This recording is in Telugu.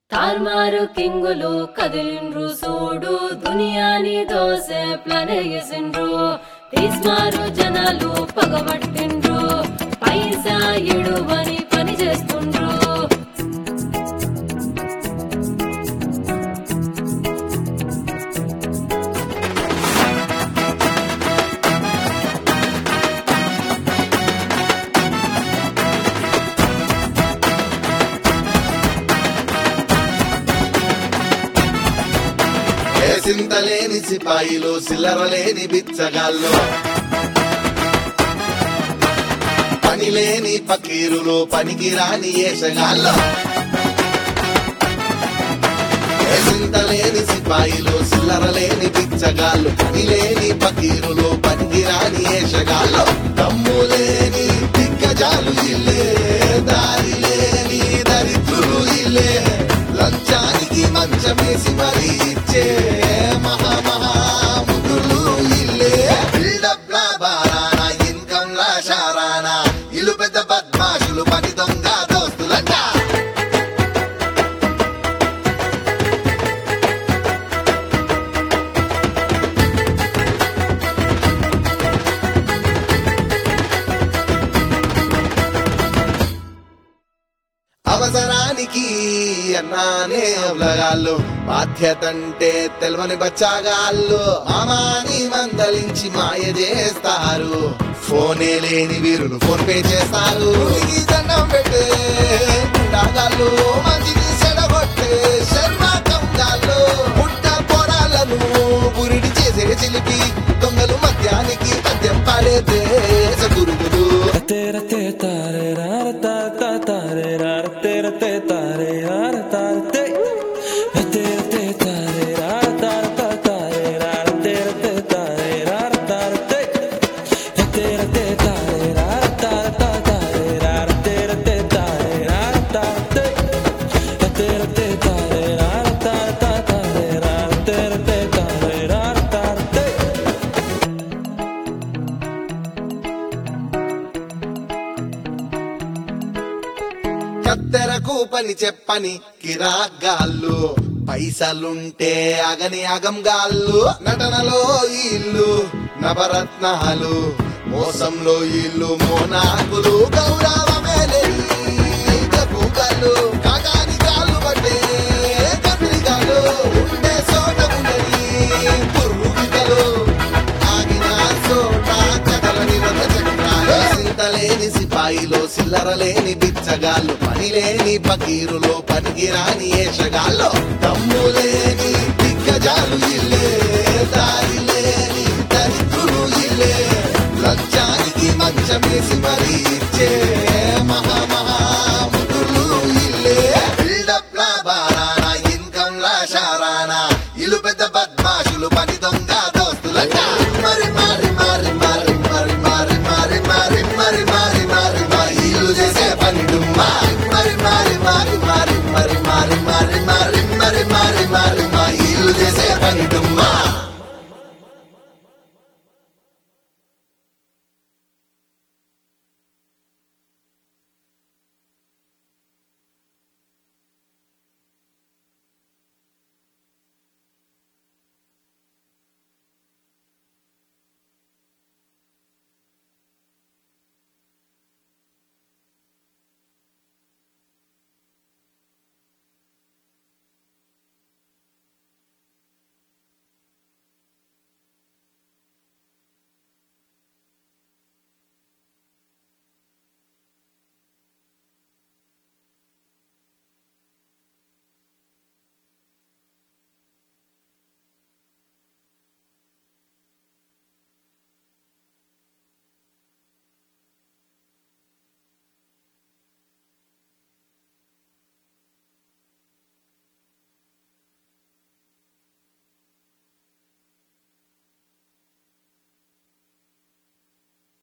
తార్మారు కింగులు కదిలిండ్రు సూడు దునియాని దోసె ప్లనేసిండ్రు తీస్మారు జనాలు పగబట్టిండ్రు పైసా ఇడువని పని చేస్తుండ్రు ఏ సింతలేని సిపాయిలు సిల్లరలేని బిచ్చగాళ్ళు పని లేని పకీరులు పనికి రాని ఏషగాళ్ళు ఏ సింతలేని సిపాయిలు సిల్లరలేని బిచ్చగాళ్ళు పని లేని పకీరులు పనికి రాని ఏషగాళ్ళు దమ్ము లేని దిగ్గజాలు ఇల్లే దారి లేని దరిద్రులు ఇల్లే లంచానికి మంచమేసి మరీ ఇచ్చే మహా మహా ముగ్గులు ఇల్లే బిల్డప్ లా బారానా ఇన్కమ్ లా షారానా ఇల్లు పెద్ద బద్మాషులు పని దొంగ దోస్తులంట అవసరానికి అన్నానే అవలగాళ్ళు బాధ్యతంటే తెలవని బచ్చాగాళ్ళు మామాని మందలించి మాయ చేస్తారు ఫోనే లేని వీరులు ఫోన్ పే చేస్తారు ఈ దండం పెట్టే గుండాగాళ్ళు మంచిది చెడగొట్టే శర్మాకంగాళ్ళు పుట్ట పొరాలను బురిడి చేసే చిలిపి దొంగలు మద్యానికి మద్యం పాడే దేశ గురుగులు Tera te tare rara ta ta tare rara tera te tare rara tare te Tera te tare rara tare ta tare rara tera te tare rara tare te Tera te tare rara tare ta tare rara tera te tare rara tare te Tera te tare rara tare ta tare rara tera te tare rara tare te కత్తెరకు పని చెప్పని కిరాగాళ్ళు పైసలుంటే అగని అగం గాళ్ళు నటనలో ఇల్లు నవరత్నాలు మోసంలో ఇల్లు మోనాకులు గౌరవమే లేని గబ్బుగాళ్ళు కాకాని కాళ్ళు పట్టే కత్రిగాళ్ళు ఉండే చోట ఉండని పురుగులు ఆగిన చోట కథలని రథ చక్రాలు సింతలేని సిపాయిలో సిల్లరలేని బిచ్చగాళ్ళు పని లేని పకీరులో పనికి రాని ఏషగాళ్ళు దమ్ము లేని దిగ్గజాలు ఇల్లే దారి లేని దరిద్రులు ఇల్లే లంచానికి మంచమేసి మరీ ఇచ్చే మహా మహా ముగ్గులు ఇల్లే బిల్డప్ లా బారానా ఇన్కమ్ లా షారానా ఇల్లు పెద్ద